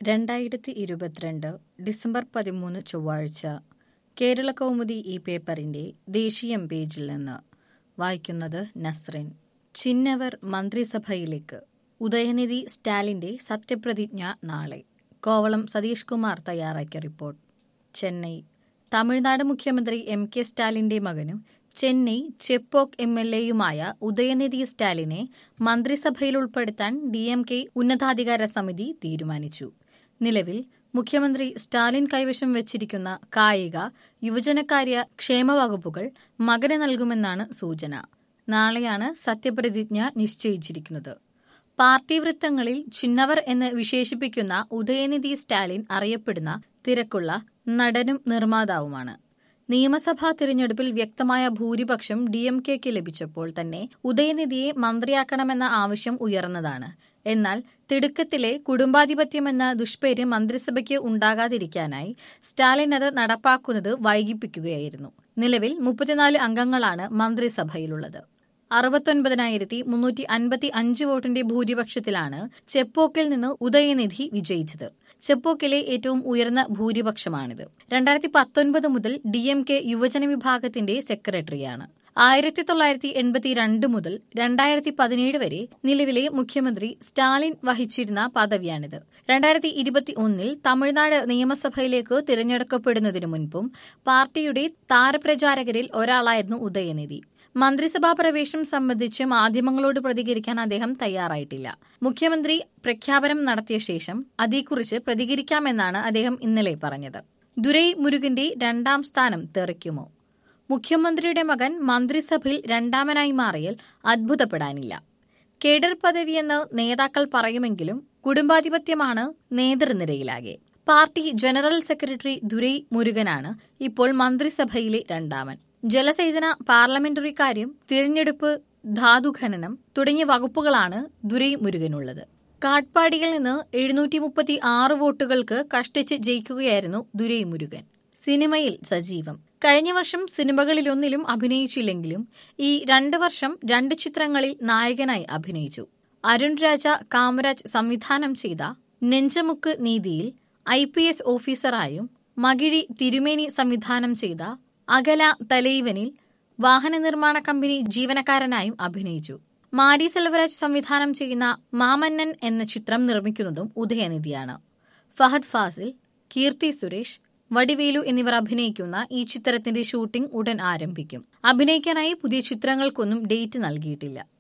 രണ്ടായിരത്തി ഇരുപത്തിരണ്ട് ഡിസംബർ പതിമൂന്ന് ചൊവ്വാഴ്ച കേരള കൗമുദി ഈ പേപ്പറിന്റെ ദേശീയം പേജിൽ നിന്ന് വായിക്കുന്നത് നസ്റിൻ ചിന്നവർ മന്ത്രിസഭയിലേക്ക് ഉദയനിധി സ്റ്റാലിന്റെ സത്യപ്രതിജ്ഞ നാളെ കോവളം സതീഷ് കുമാർ തയ്യാറാക്കിയ റിപ്പോർട്ട് ചെന്നൈ തമിഴ്നാട് മുഖ്യമന്ത്രി എം കെ സ്റ്റാലിന്റെ മകനും ചെന്നൈ ചെപ്പോക്ക് എം എൽ എയുമായ ഉദയനിധി സ്റ്റാലിനെ മന്ത്രിസഭയിൽ ഉൾപ്പെടുത്താൻ ഡി എം കെ ഉന്നതാധികാര സമിതി തീരുമാനിച്ചു നിലവിൽ മുഖ്യമന്ത്രി സ്റ്റാലിൻ കൈവശം വെച്ചിരിക്കുന്ന കായിക യുവജനകാര്യ ക്ഷേമ വകുപ്പുകൾ മകന് നൽകുമെന്നാണ് സൂചന നാളെയാണ് സത്യപ്രതിജ്ഞ നിശ്ചയിച്ചിരിക്കുന്നത് പാർട്ടി വൃത്തങ്ങളിൽ ചിന്നവർ എന്ന് വിശേഷിപ്പിക്കുന്ന ഉദയനിധി സ്റ്റാലിൻ അറിയപ്പെടുന്ന തിരക്കുള്ള നടനും നിർമ്മാതാവുമാണ് നിയമസഭാ തിരഞ്ഞെടുപ്പിൽ വ്യക്തമായ ഭൂരിപക്ഷം ഡി എം കെക്ക് ലഭിച്ചപ്പോൾ തന്നെ ഉദയനിധിയെ മന്ത്രിയാക്കണമെന്ന ആവശ്യം ഉയർന്നതാണ് എന്നാൽ തിടുക്കത്തിലെ കുടുംബാധിപത്യമെന്ന ദുഷ്പേര് മന്ത്രിസഭയ്ക്ക് ഉണ്ടാകാതിരിക്കാനായി സ്റ്റാലിൻ അത് നടപ്പാക്കുന്നത് വൈകിപ്പിക്കുകയായിരുന്നു നിലവിൽ മുപ്പത്തിനാല് അംഗങ്ങളാണ് മന്ത്രിസഭയിലുള്ളത് അറുപത്തൊൻപതിനായിരത്തി മുന്നൂറ്റി അൻപത്തി അഞ്ച് വോട്ടിന്റെ ഭൂരിപക്ഷത്തിലാണ് ചെപ്പോക്കിൽ നിന്ന് ഉദയനിധി വിജയിച്ചത് ചെപ്പോക്കിലെ ഏറ്റവും ഉയർന്ന ഭൂരിപക്ഷമാണിത് രണ്ടായിരത്തി പത്തൊൻപത് മുതൽ ഡി എം കെ യുവജന വിഭാഗത്തിന്റെ സെക്രട്ടറിയാണ് ആയിരത്തി തൊള്ളായിരത്തി എൺപത്തിരണ്ട് മുതൽ രണ്ടായിരത്തി പതിനേഴ് വരെ നിലവിലെ മുഖ്യമന്ത്രി സ്റ്റാലിൻ വഹിച്ചിരുന്ന പദവിയാണിത് രണ്ടായിരത്തി ഇരുപത്തി ഒന്നിൽ തമിഴ്നാട് നിയമസഭയിലേക്ക് തിരഞ്ഞെടുക്കപ്പെടുന്നതിനു മുൻപും പാർട്ടിയുടെ താരപ്രചാരകരിൽ ഒരാളായിരുന്നു ഉദയനിധി മന്ത്രിസഭാ പ്രവേശനം സംബന്ധിച്ച് മാധ്യമങ്ങളോട് പ്രതികരിക്കാൻ അദ്ദേഹം തയ്യാറായിട്ടില്ല മുഖ്യമന്ത്രി പ്രഖ്യാപനം നടത്തിയ ശേഷം അതേക്കുറിച്ച് പ്രതികരിക്കാമെന്നാണ് അദ്ദേഹം ഇന്നലെ പറഞ്ഞത് ദുരൈ മുരുകന്റെ രണ്ടാം സ്ഥാനം തെറിക്കുമോ മുഖ്യമന്ത്രിയുടെ മകൻ മന്ത്രിസഭയിൽ രണ്ടാമനായി മാറിയാൽ അത്ഭുതപ്പെടാനില്ല കേഡർ പദവിയെന്ന് നേതാക്കൾ പറയുമെങ്കിലും കുടുംബാധിപത്യമാണ് നേതൃനിരയിലാകെ പാർട്ടി ജനറൽ സെക്രട്ടറി ദുരൈ മുരുകനാണ് ഇപ്പോൾ മന്ത്രിസഭയിലെ രണ്ടാമൻ ജലസേചന പാർലമെന്ററി കാര്യം തിരഞ്ഞെടുപ്പ് ധാതുഖനനം തുടങ്ങിയ വകുപ്പുകളാണ് ദുരൈ മുരുകനുള്ളത് കാട്ട്പാടിയിൽ നിന്ന് എഴുന്നൂറ്റി മുപ്പത്തി ആറ് വോട്ടുകൾക്ക് കഷ്ടിച്ച് ജയിക്കുകയായിരുന്നു ദുരൈ മുരുകൻ സിനിമയിൽ സജീവം കഴിഞ്ഞ വർഷം സിനിമകളിലൊന്നിലും അഭിനയിച്ചില്ലെങ്കിലും ഈ രണ്ട് വർഷം രണ്ട് ചിത്രങ്ങളിൽ നായകനായി അഭിനയിച്ചു അരുൺ രാജ കാമരാജ് സംവിധാനം ചെയ്ത നെഞ്ചമുക്ക് നീതിയിൽ ഐ പി എസ് ഓഫീസറായും മകിഴി തിരുമേനി സംവിധാനം ചെയ്ത അകല തലൈവനിൽ വാഹന നിർമ്മാണ കമ്പനി ജീവനക്കാരനായും അഭിനയിച്ചു മാരി സെൽവരാജ് സംവിധാനം ചെയ്യുന്ന മാമന്നൻ എന്ന ചിത്രം നിർമ്മിക്കുന്നതും ഉദയനിധിയാണ് ഫഹദ് ഫാസിൽ കീർത്തി സുരേഷ് വടിവേലു എന്നിവർ അഭിനയിക്കുന്ന ഈ ചിത്രത്തിന്റെ ഷൂട്ടിംഗ് ഉടൻ ആരംഭിക്കും അഭിനയിക്കാനായി പുതിയ ചിത്രങ്ങൾക്കൊന്നും ഡേറ്റ് നൽകിയിട്ടില്ല